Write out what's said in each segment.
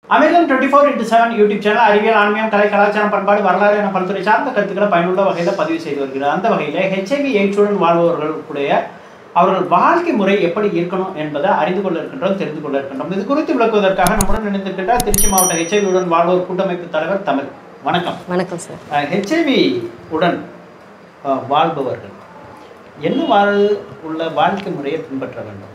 American twenty four into seven YouTube channel அறிவியல் ஆன்மீகம் கலை கலாச்சாரம் பண்பாடு வரலாறு என பல்துறை சார்ந்த கருத்துக்களை பயனுள்ள வகையில் பதிவு செய்து வருகிறார் அந்த வகையில் ஹெச்ஐவி எய்ட்ஸுடன் வாழ்பவர்களுடைய அவர்கள் வாழ்க்கை முறை எப்படி இருக்கணும் என்பதை அறிந்து கொள்ள இருக்கின்றோம் தெரிந்து கொள்ள இருக்கின்றோம் இது குறித்து விளக்குவதற்காக நம்முடன் இணைந்திருக்கின்றார் திருச்சி மாவட்ட ஹெச்ஐவியுடன் வாழ்வோர் கூட்டமைப்பு தலைவர் தமிழ் வணக்கம் வணக்கம் சார் ஹெச்ஐவி உடன் அஹ், வாழ்பவர்கள் என்ன வாழ் உள்ள வாழ்க்கை முறையை பின்பற்ற வேண்டும்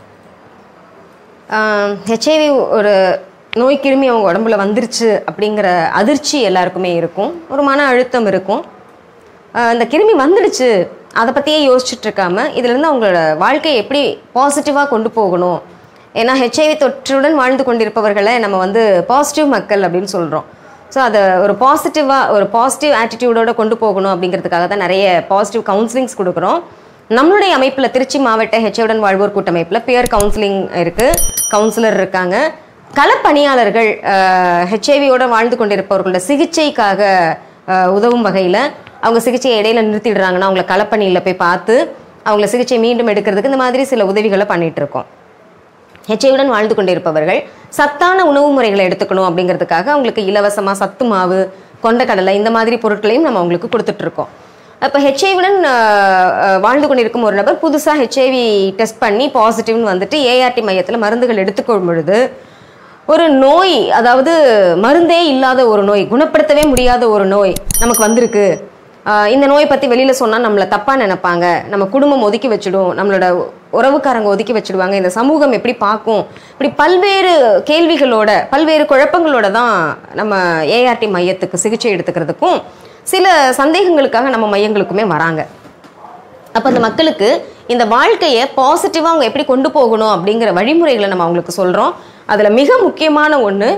ஹெச்ஐவி ஒரு நோய் கிருமி அவங்க உடம்புல வந்துருச்சு அப்படிங்கிற அதிர்ச்சி எல்லாருக்குமே இருக்கும் ஒரு மன அழுத்தம் இருக்கும் ஆஹ் இந்த கிருமி வந்துடுச்சு அதை பற்றியே யோசிச்சுட்டு இருக்காம இதுலேருந்து அவங்களோட வாழ்க்கையை எப்படி பாசிட்டிவாக கொண்டு போகணும் ஏன்னா ஹெச்ஐவி தொற்றுடன் வாழ்ந்து கொண்டிருப்பவர்களை நம்ம வந்து பாசிட்டிவ் மக்கள் அப்படின்னு சொல்கிறோம் ஸோ அதை ஒரு பாசிட்டிவாக ஒரு பாசிட்டிவ் ஆட்டிடியூடோட கொண்டு போகணும் அப்படிங்கிறதுக்காக தான் நிறைய பாசிட்டிவ் கவுன்சிலிங்ஸ் கொடுக்குறோம் நம்மளுடைய அமைப்பில் திருச்சி மாவட்ட ஹெச்ஐவுடன் வாழ்வோர் கூட்டமைப்பில் பியர் கவுன்சிலிங் இருக்குது கவுன்சிலர் இருக்காங்க களப்பணியாளர்கள் ஹெச்ஐவியோட வாழ்ந்து கொண்டிருப்பவர்களோட சிகிச்சைக்காக அஹ், உதவும் வகையில் அவங்க சிகிச்சையை இடையில நிறுத்திடுறாங்கன்னா அவங்கள களப்பணியில் போய் பார்த்து அவங்கள சிகிச்சை மீண்டும் எடுக்கிறதுக்கு இந்த மாதிரி சில உதவிகளை பண்ணிட்டு இருக்கோம் ஹெச்ஐவுடன் வாழ்ந்து கொண்டிருப்பவர்கள் சத்தான உணவு முறைகளை எடுத்துக்கணும் அப்படிங்கிறதுக்காக அவங்களுக்கு இலவசமாக சத்து மாவு கொண்டக்கடலை இந்த மாதிரி பொருட்களையும் நம்ம அவங்களுக்கு கொடுத்துட்ருக்கோம் அப்போ ஹெச்ஐவுடன் வாழ்ந்து கொண்டிருக்கும் ஒரு நபர் புதுசாக ஹெச்ஐவி டெஸ்ட் பண்ணி பாசிட்டிவ்னு வந்துட்டு ஏஆர்டி மையத்தில் மருந்துகள் எடுத்துக்கொள்ளும் பொழுது ஒரு நோய் அதாவது மருந்தே இல்லாத ஒரு நோய் குணப்படுத்தவே முடியாத ஒரு நோய் நமக்கு வந்திருக்கு ஆஹ் இந்த நோய் பற்றி வெளியில் சொன்னால் நம்மளை தப்பாக நினைப்பாங்க நம்ம குடும்பம் ஒதுக்கி வச்சிடும் நம்மளோட உறவுக்காரங்க ஒதுக்கி வச்சிடுவாங்க இந்த சமூகம் எப்படி பார்க்கும் இப்படி பல்வேறு கேள்விகளோட பல்வேறு குழப்பங்களோட தான் நம்ம ஏஆர்டி மையத்துக்கு சிகிச்சை எடுத்துக்கிறதுக்கும் சில சந்தேகங்களுக்காக நம்ம மையங்களுக்குமே வராங்க அப்போ அந்த மக்களுக்கு இந்த வாழ்க்கையை பாசிட்டிவாக அவங்க எப்படி கொண்டு போகணும் அப்படிங்கிற வழிமுறைகளை நம்ம அவங்களுக்கு சொல்கிறோம் அதில் மிக முக்கியமான ஒன்று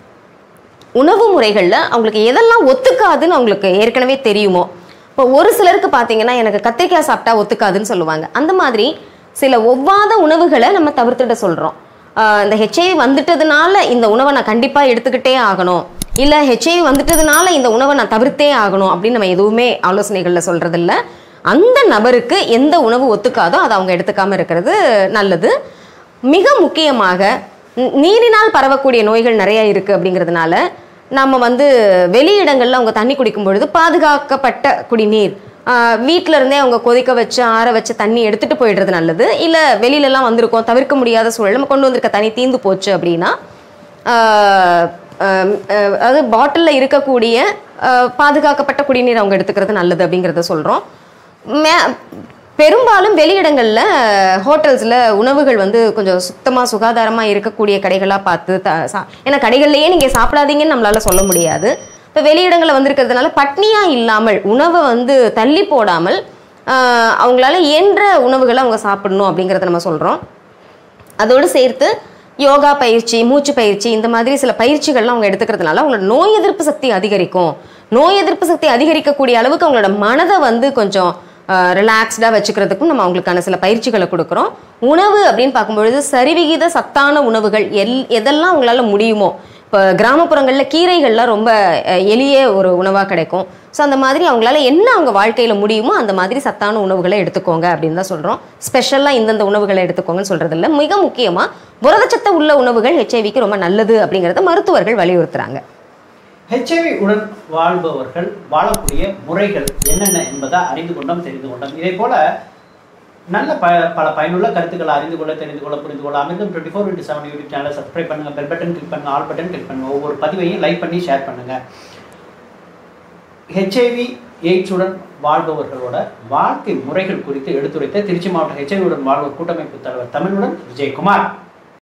உணவு முறைகளில் அவங்களுக்கு எதெல்லாம் ஒத்துக்காதுன்னு அவங்களுக்கு ஏற்கனவே தெரியுமோ இப்போ ஒரு சிலருக்கு பார்த்தீங்கன்னா எனக்கு கத்திரிக்காய் சாப்பிட்டா ஒத்துக்காதுன்னு சொல்லுவாங்க அந்த மாதிரி சில ஒவ்வாத உணவுகளை நம்ம தவிர்த்துட சொல்கிறோம் இந்த ஹெச்ஐவி வந்துட்டதுனால இந்த உணவை நான் கண்டிப்பாக எடுத்துக்கிட்டே ஆகணும் இல்லை ஹெச்ஐவி வந்துட்டதுனால இந்த உணவை நான் தவிர்த்தே ஆகணும் அப்படின்னு நம்ம எதுவுமே ஆலோசனைகளில் சொல்கிறதில்ல அந்த நபருக்கு எந்த உணவு ஒத்துக்காதோ அதை அவங்க எடுத்துக்காம இருக்கிறது நல்லது மிக முக்கியமாக ந- நீரினால் பரவக்கூடிய நோய்கள் நிறைய இருக்குது அப்படிங்கிறதுனால நம்ம வந்து வெளியிடங்களில் அவங்க தண்ணி குடிக்கும் பொழுது பாதுகாக்கப்பட்ட குடிநீர் ஆஹ் வீட்ல இருந்தே அவங்க கொதிக்க வச்சு ஆற வச்சு தண்ணி எடுத்துட்டு போயிடுறது நல்லது இல்லை வெளியிலலாம் வந்திருக்கோம் தவிர்க்க முடியாத சூழல் நம்ம கொண்டு வந்திருக்க தண்ணி தீந்து போச்சு அப்படின்னா ஆஹ் ஆஹ் ஆஹ் அதாவது பாட்டிலில் இருக்கக்கூடிய ஆஹ் பாதுகாக்கப்பட்ட குடிநீர் அவங்க எடுத்துக்கிறது நல்லது அப்படிங்கிறத சொல்கிறோம் மே பெரும்பாலும் வெளியிடங்களில் ஹோட்டல்ஸில் உணவுகள் வந்து கொஞ்சம் சுத்தமாக சுகாதாரமாக இருக்கக்கூடிய கடைகளாக பார்த்து த சா ஏன்னா கடைகள்லையே நீங்கள் சாப்பிடாதீங்கன்னு நம்மளால் சொல்ல முடியாது இப்போ வெளியிடங்களில் வந்திருக்கிறதுனால பட்னியாக இல்லாமல் உணவை வந்து தள்ளி போடாமல் ஆஹ் அவங்களால இயன்ற உணவுகளை அவங்க சாப்பிடணும் அப்படிங்கிறத நம்ம சொல்கிறோம் அதோடு சேர்த்து யோகா பயிற்சி மூச்சு பயிற்சி இந்த மாதிரி சில பயிற்சிகள்லாம் அவங்க எடுத்துக்கிறதுனால அவங்களோட நோய் எதிர்ப்பு சக்தி அதிகரிக்கும் நோய் எதிர்ப்பு சக்தி அதிகரிக்கக்கூடிய அளவுக்கு அவங்களோட மனதை வந்து கொஞ்சம் ரிலாக்ஸ்டாக வச்சுக்கிறதுக்கும் நம்ம அவங்களுக்கான சில பயிற்சிகளை கொடுக்குறோம் உணவு அப்படின்னு பார்க்கும்பொழுது சரிவிகித சத்தான உணவுகள் எல் எதெல்லாம் அவங்களால முடியுமோ இப்போ கிராமப்புறங்களில் கீரைகள்லாம் ரொம்ப அஹ், எளிய ஒரு உணவாக கிடைக்கும் ஸோ அந்த மாதிரி அவங்களால என்ன அவங்க வாழ்க்கையில் முடியுமோ அந்த மாதிரி சத்தான உணவுகளை எடுத்துக்கோங்க அப்படின்னு தான் சொல்கிறோம் ஸ்பெஷலாக இந்தந்த உணவுகளை எடுத்துக்கோங்கன்னு சொல்கிறது இல்லை மிக முக்கியமாக புரதச்சத்து உள்ள உணவுகள் ஹெச்ஐவிக்கு ரொம்ப நல்லது அப்படிங்கிறத மருத்துவர்கள் வலியுறுத்துறாங்க ஹெச்ஐவி உடன் வாழ்பவர்கள் வாழக்கூடிய முறைகள் என்னென்ன என்பதை அறிந்து கொண்டோம் தெரிந்து கொண்டோம் இதே போல நல்ல ப பல பயனுள்ள கருத்துக்களை அறிந்து கொள்ள தெரிந்து கொள்ள புரிந்து கொள்ள Amirtham twenty four into seven YouTube சேனலை சப்ஸ்கிரைப் பண்ணுங்க பெல் பட்டன் கிளிக் பண்ணுங்க ஆல் பட்டன் கிளிக் பண்ணுங்க ஒவ்வொரு பதிவையும் லைக் பண்ணி ஷேர் பண்ணுங்க ஹெச்ஐவி எய்ட்ஸுடன் வாழ்பவர்களோட வாழ்க்கை முறைகள் குறித்து எடுத்துரைத்த திருச்சி மாவட்ட ஹெச்ஐவியுடன் வாழ்வோர் கூட்டமைப்பு தலைவர் தமிழுடன் விஜயகுமார்